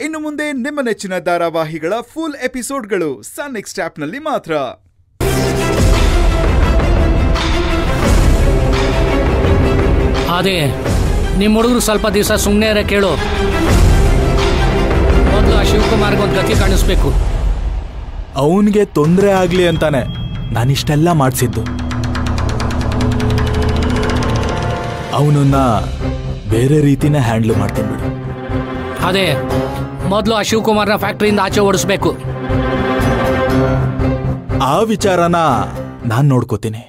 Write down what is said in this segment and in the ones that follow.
ಇನ್ನು ಮುಂದೆ ನಿಮ್ಮ ನೆಚ್ಚಿನ ಧಾರಾವಾಹಿಗಳ ಫುಲ್ ಎಪಿಸೋಡ್ಗಳು ಸನ್ ನೆಕ್ಸ್ಟ್ ಆಪ್ನಲ್ಲಿ ಮಾತ್ರ ಅದೇ ನಿಮ್ಮ ಹುಡುಗರು ಸ್ವಲ್ಪ ದಿವಸ ಸುಮ್ಮನೆ ಇರ ಕೇಳು ಮೊದಲು ಆ ಶಿವಕುಮಾರ್ಗೆ ಒಂದು ಗತಿ ಕಾಣಿಸ್ಬೇಕು ಅವನಿಗೆ ತೊಂದರೆ ಆಗ್ಲಿ ಅಂತಾನೆ ನಾನಿಷ್ಟೆಲ್ಲ ಮಾಡಿಸಿದ್ದು ಅವನನ್ನ ಬೇರೆ ರೀತಿನೇ ಹ್ಯಾಂಡ್ಲ್ ಮಾಡ್ತೀನಿ ಬಿಡು ಅದೇ ಮೊದಲು ಆ ಶಿವಕುಮಾರ್ನ ಫ್ಯಾಕ್ಟ್ರಿಯಿಂದ ಆಚೆ ಓಡಿಸ್ಬೇಕು ಆ ವಿಚಾರನ ನಾನ್ ನೋಡ್ಕೋತೀನಿ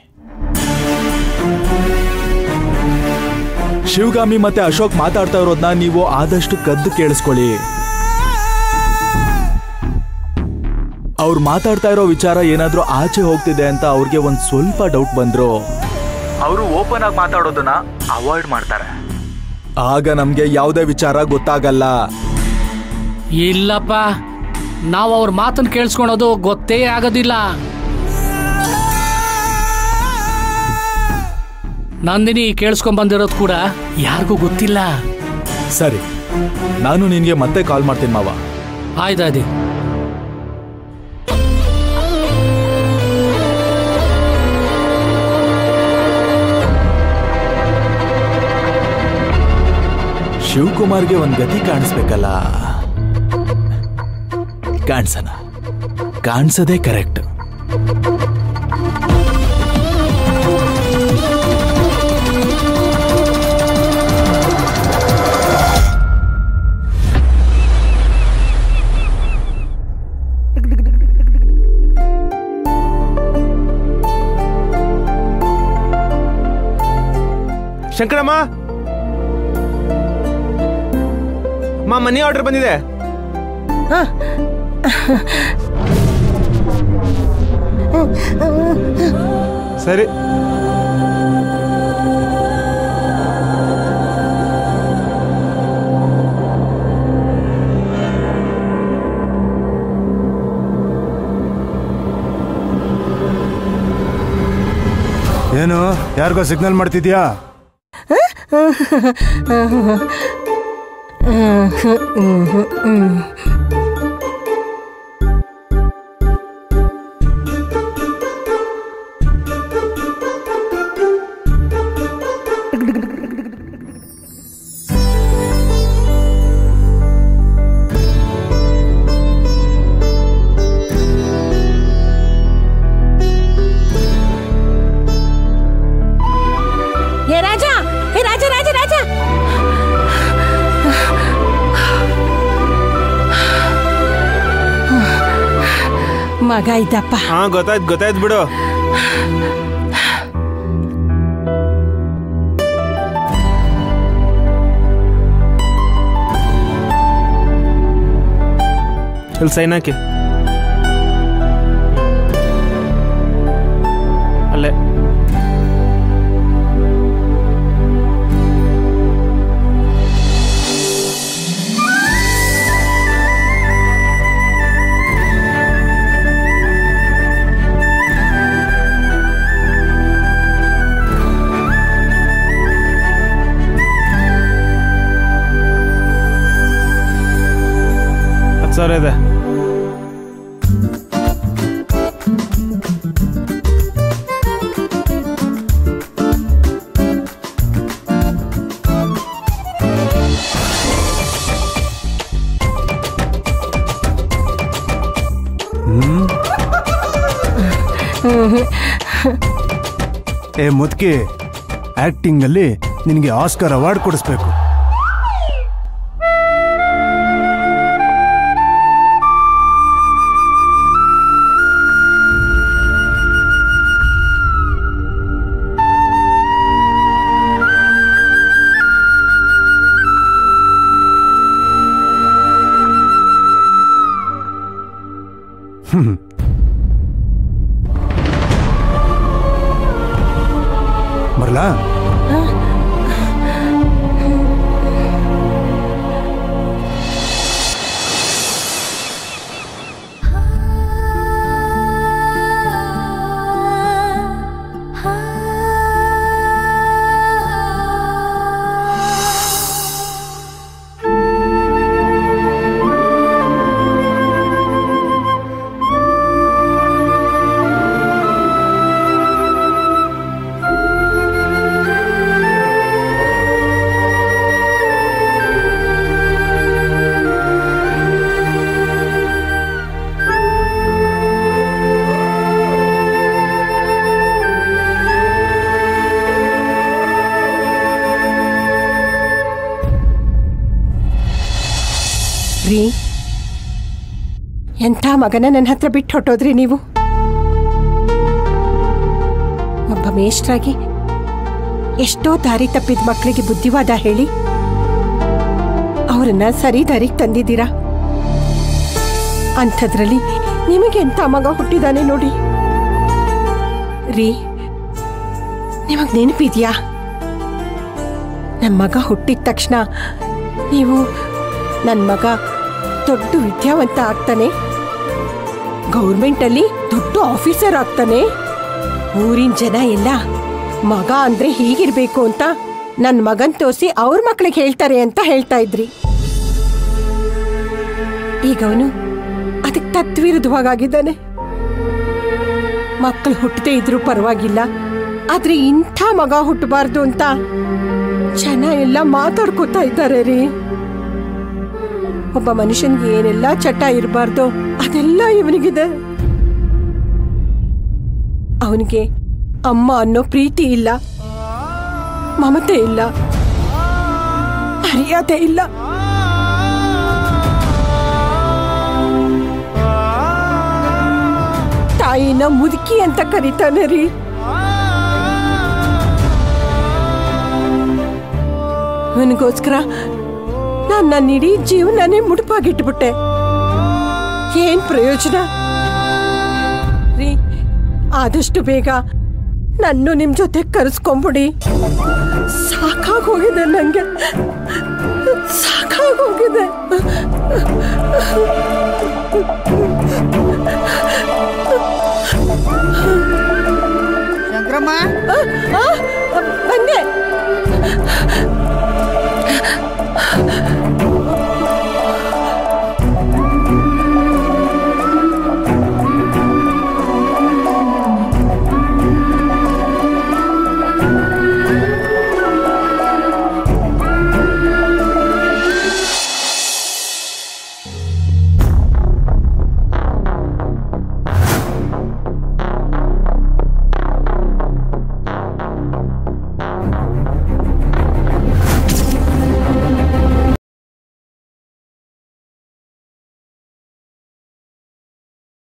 ಶಿವಗಾಮಿ ಮತ್ತೆ ಅಶೋಕ್ ಮಾತಾಡ್ತಾ ಇರೋದನ್ನ ನೀವು ಆದಷ್ಟು ಕದ್ದು ಕೇಳಿಸ್ಕೊಳ್ಳಿ ಅವ್ರು ಮಾತಾಡ್ತಾ ಇರೋ ವಿಚಾರ ಏನಾದ್ರೂ ಆಚೆ ಹೋಗ್ತಿದೆ ಅಂತ ಅವ್ರಿಗೆ ಒಂದ್ ಸ್ವಲ್ಪ ಡೌಟ್ ಬಂದ್ರು ಅವರು ಓಪನ್ ಆಗಿ ಮಾತಾಡೋದನ್ನ ಅವಾಯ್ಡ್ ಮಾಡ್ತಾರೆ ಆಗ ನಮ್ಗೆ ಯಾವುದೇ ವಿಚಾರ ಗೊತ್ತಾಗಲ್ಲ ಇಲ್ಲಪ್ಪ ನಾವು ಅವ್ರ ಮಾತನ್ನು ಕೇಳಿಸ್ಕೊಳೋದು ಗೊತ್ತೇ ಆಗೋದಿಲ್ಲ ನಂದಿನಿ ಕೇಳಿಸ್ಕೊಂಡ್ ಬಂದಿರೋದು ಕೂಡ ಯಾರಿಗೂ ಗೊತ್ತಿಲ್ಲ ಸರಿ ನಾನು ನಿನ್ಗೆ ಮತ್ತೆ ಕಾಲ್ ಮಾಡ್ತೀನಿ ಮಾವ ಆಯ್ತಾಯ್ತು ಶಿವಕುಮಾರ್ಗೆ ಒಂದ್ ಗತಿ ಕಾಣಿಸ್ಬೇಕಲ್ಲ ಕಾಣಿಸನ ಕಾಣಿಸೋದೇ ಕರೆಕ್ಟ್ ಶಂಕರಮ್ಮ ಮಾ ಮನಿ ಆರ್ಡರ್ ಬಂದಿದೆ ಸರಿ ಏನು ಯಾರಿಗೋ ಸಿಗ್ನಲ್ ಮಾಡ್ತಿದ್ಯಾ ಏ ರಾಜ ಏ ರಾಜ ರಾಜ ರಾಜ ಮಗ ಇದ್ದಪ್ಪ ಹಾ ಗೊತ್ತಾಯ್ತು ಗೊತ್ತಾಯ್ತು ಬಿಡು ಇಲ್ಲಿ ಸೈನ್ ಹಾಕಿ ಅಲ್ಲೇ ಹತ್ತು ಸಾವಿರ ಇದೆ ಏ ಮುದ್ಕಿ ಆಕ್ಟಿಂಗ್ ಅಲ್ಲಿ ನಿನಗೆ ಆಸ್ಕರ್ ಅವಾರ್ಡ್ ಕೊಡಿಸ್ಬೇಕು ಹ್ಮ್. ಬರ್ಲಾ ಆ ರೀ ಎಂಥ ಮಗನ ನನ್ನ ಹತ್ರ ಬಿಟ್ಟು ಹೊಟ್ಟೋದ್ರಿ ನೀವು ಒಬ್ಬ ಮೇಷ್ಟ್ರಾಗಿ ಎಷ್ಟೋ ದಾರಿ ತಪ್ಪಿದ ಮಕ್ಕಳಿಗೆ ಬುದ್ಧಿವಾದ ಹೇಳಿ ಅವರನ್ನ ಸರಿ ದಾರಿಗೆ ತಂದಿದ್ದೀರಾ ಅಂಥದ್ರಲ್ಲಿ ನಿಮಗೆ ಎಂಥ ಮಗ ಹುಟ್ಟಿದಾನೆ ನೋಡಿ ರೀ ನಿಮಗ್ ನೆನಪಿದ್ಯಾ ನನ್ನ ಮಗ ಹುಟ್ಟಿದ ತಕ್ಷಣ ನೀವು ನನ್ನ ಮಗ ದೊಡ್ಡ ವಿದ್ಯಾವಂತ ಆಗ್ತಾನೆ ಗೌರ್ಮೆಂಟಲ್ಲಿ ದೊಡ್ಡ ಆಫೀಸರ್ ಆಗ್ತಾನೆ ಊರಿನ ಜನ ಎಲ್ಲ ಮಗ ಅಂದ್ರೆ ಹೀಗಿರ್ಬೇಕು ಅಂತ ನನ್ನ ಮಗನ್ ತೋರಿಸಿ ಅವ್ರ ಮಕ್ಳಿಗೆ ಹೇಳ್ತಾರೆ ಅಂತ ಹೇಳ್ತಾ ಇದ್ರಿ ಈಗ ಅವನು ಅದಕ್ಕೆ ತತ್ವಿರುದ್ಧವಾಗಿದ್ದಾನೆ ಮಕ್ಕಳು ಹುಟ್ಟದೇ ಇದ್ರೂ ಪರವಾಗಿಲ್ಲ ಆದ್ರೆ ಇಂಥ ಮಗ ಹುಟ್ಟಬಾರ್ದು ಅಂತ ಜನ ಎಲ್ಲ ಮಾತಾಡ್ಕೋತಾ ಇದ್ದಾರೆ ರೀ ಒಬ್ಬ ಮನುಷ್ಯನ್ಗೆ ಏನೆಲ್ಲ ಚಟ ಇರಬಾರ್ದು ಅದೆಲ್ಲ ಇವನಿಗಿದೆ ಅವನಿಗೆ ಅಮ್ಮ ಅನ್ನೋ ಪ್ರೀತಿ ಇಲ್ಲ ಮಮತೆ ಇಲ್ಲ ಮರ್ಯಾದೆ ಇಲ್ಲ ತಾಯಿನ ಮುದುಕಿ ಅಂತ ಕರೀತಾನೆ ರೀ ಅವನಿಗೋಸ್ಕರ ನಾನು ನನ್ನ ಇಡೀ ಜೀವನನೇ ಮುಡುಪಾಗಿಟ್ಬಿಟ್ಟೆ ಏನ್ ಪ್ರಯೋಜನ ರೀ ಆದಷ್ಟು ಬೇಗ ನನ್ನ ನಿಮ್ ಜೊತೆ ಕರೆಸ್ಕೊಂಬಿಡಿ ಸಾಕಾಗೋಗಿದೆ ನಂಗೆ ಸಾಕಾಗೋಗಿದೆ